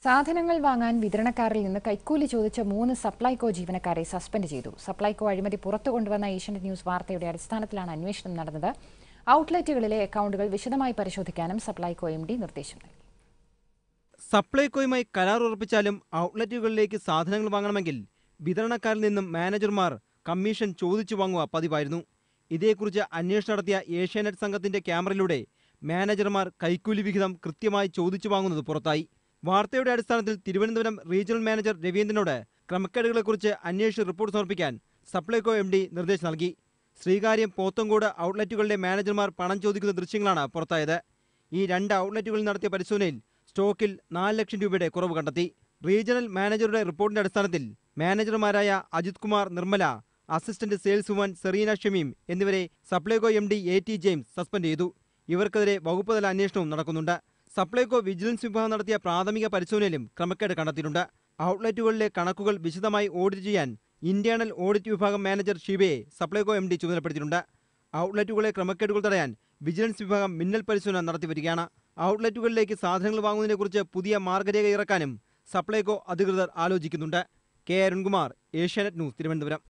സാധനങ്ങൾ വാങ്ങാൻ വിതരണക്കാരിൽ നിന്ന് കൈക്കൂലി ചോദിച്ച മൂന്ന് സപ്ലൈകോ ജീവനക്കാരെ സസ്പെൻഡ് ചെയ്തു സപ്ലൈകോ അഴിമതി പുറത്തു കൊണ്ടുവന്ന ഏഷ്യനെറ്റ് ന്യൂസ് വാർത്തയുടെ അടിസ്ഥാനത്തിലാണ് അന്വേഷണം നടന്നത് ഔട്ട്ലെറ്റുകളിലെ അക്കൗണ്ടുകൾ വിശദമായി പരിശോധിക്കാനും സപ്ലൈകോ എം ഡി നിർദ്ദേശം നൽകി സപ്ലൈകോയുമായി കരാർ ഉറപ്പിച്ചാലും ഔട്ട്ലെറ്റുകളിലേക്ക് സാധനങ്ങൾ വാങ്ങണമെങ്കിൽ വിതരണക്കാരിൽ നിന്നും മാനേജർമാർ കമ്മീഷൻ ചോദിച്ചു വാങ്ങുക പതിവായിരുന്നു ഇതേക്കുറിച്ച് അന്വേഷണം നടത്തിയ ഏഷ്യാനെറ്റ് സംഘത്തിന്റെ ക്യാമറയിലൂടെ മാനേജർമാർ കൈക്കൂലി വിഹിതം കൃത്യമായി ചോദിച്ചു വാങ്ങുന്നത് പുറത്തായി വാർത്തയുടെ അടിസ്ഥാനത്തിൽ തിരുവനന്തപുരം റീജിയണൽ മാനേജർ രവീന്ദ്രനോട് ക്രമക്കേടുകളെക്കുറിച്ച് അന്വേഷിച്ച് റിപ്പോർട്ട് സമർപ്പിക്കാൻ സപ്ലൈകോ എം ഡി നിർദ്ദേശം നൽകി ശ്രീകാര്യം പോത്തങ്കോട് ഔട്ട്ലെറ്റുകളിലെ മാനേജർമാർ പണം ചോദിക്കുന്ന ദൃശ്യങ്ങളാണ് പുറത്തായത് ഈ രണ്ട് ഔട്ട്ലെറ്റുകളിൽ നടത്തിയ പരിശോധനയിൽ സ്റ്റോക്കിൽ നാല് ലക്ഷം രൂപയുടെ കുറവ് കണ്ടെത്തി റീജിയണൽ മാനേജറുടെ റിപ്പോർട്ടിന്റെ അടിസ്ഥാനത്തിൽ മാനേജർമാരായ Ajith Kumar Nirmala assistant sales woman Serena Shameem എന്നിവരെ Supplyco M D A T James suspend ചെയ്തു ഇവർക്കെതിരെ വകുപ്പ് തല അന്വേഷണവും നടക്കുന്നുണ്ട് സപ്ലൈകോ വിജിലൻസ് വിഭാഗം നടത്തിയ പ്രാഥമിക പരിശോധനയിലും ക്രമക്കേട് കണ്ടെത്തിയിട്ടുണ്ട് ഔട്ട്ലെറ്റുകളിലെ കണക്കുകൾ വിശദമായി ഓഡിറ്റ് ചെയ്യാൻ ഇന്റേണൽ ഓഡിറ്റ് വിഭാഗം മാനേജർ ഷീബയെ സപ്ലൈകോ എം ഡി ചുമതലപ്പെടുത്തിയിട്ടുണ്ട് ഔട്ട്ലെറ്റുകളെ ക്രമക്കേടുകൾ തടയാൻ വിജിലൻസ് വിഭാഗം മിന്നൽ പരിശോധന നടത്തിവരികയാണ് ഔട്ട്ലെറ്റുകളിലേക്ക് സാധനങ്ങൾ വാങ്ങുന്നതിനെക്കുറിച്ച് പുതിയ മാർഗരേഖ ഇറക്കാനും സപ്ലൈകോ അധികൃതർ ആലോചിക്കുന്നുണ്ട് കെ അരുൺകുമാർ ഏഷ്യാനെറ്റ് ന്യൂസ് തിരുവനന്തപുരം